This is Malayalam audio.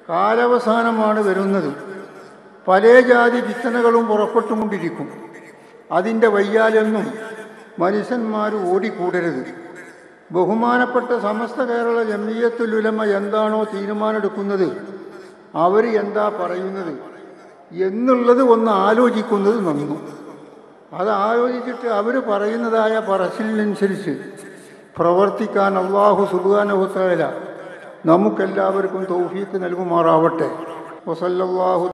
കാലവസാനമാണ് വരുന്നത് പല ജാതി വിത്തനകളും പുറപ്പെട്ടുകൊണ്ടിരിക്കും അതിൻ്റെ വയ്യാലെന്നും മനുഷ്യന്മാർ ഓടിക്കൂടരുത് ബഹുമാനപ്പെട്ട സമസ്ത കേരള ജമിയത്തുലുലമ എന്താണോ തീരുമാനമെടുക്കുന്നത് അവർ എന്താ പറയുന്നത് എന്നുള്ളത് ഒന്ന് ആലോചിക്കുന്നത് നന്നു അത് ആലോചിച്ചിട്ട് അവർ പറയുന്നതായ പറച്ചിലിനനുസരിച്ച് പ്രവർത്തിക്കാൻ അള്ളാഹു സുബാനഹുത്തല നമുക്കെല്ലാവർക്കും തൗഫീക്ക് നൽകുമാറാവട്ടെ വസല്ലല്ലാഹു